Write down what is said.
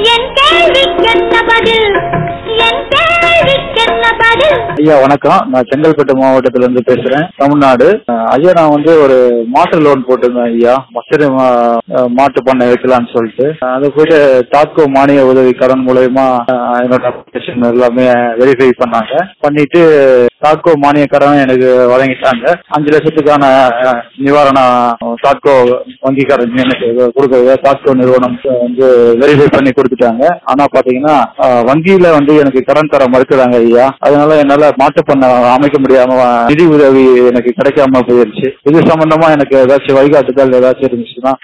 என் கேள்விக்கென்ன பதில் என் கேள்விக்கென்ன பதில் ஐயா வணக்கம் நான் செங்கல்பட்டு மாவட்டத்துல இருந்து பேசுறேன் தமிழ்நாடு அஹ் ஐயா நான் வந்து ஒரு மாட்டு லோன் போட்டிருந்தேன் ஐயா மசரு மாட்டு பண்ணை வைக்கலாம்னு சொல்லிட்டு அஹ் அது போயிட்டு தாக்கோ மானிய உதவி கடன் மூலயமா அஹ் என்னோட application எல்லாமே வெரிஃபை பண்ணாங்க பண்ணிட்டு தாக்கோ மானிய கடன் எனக்கு வழங்கிட்டாங்க அஞ்சு லட்சத்துக்கான அஹ், நிவாரணம் தாக்கோ வங்கி கடன் எனக்கு கொடுக்குறது தாக்கோ நிறுவனம் வந்து வெரிஃபை பண்ணி கொடுத்துட்டாங்க ஆனா பாத்தீங்கன்னா அஹ், வங்கியில வந்து எனக்கு கடன் தர மறுக்கிறாங்க ஐயா அதனால என்னால மாட்டு பண்ண அமைக்க முடியாம நிதி உதவி எனக்கு கிடைக்காம போயிருச்சு இது சம்பந்தமா எனக்கு ஏதாச்சும் வழிகாட்டுதல் ஏதாச்சும் இருந்துச்சுன்னா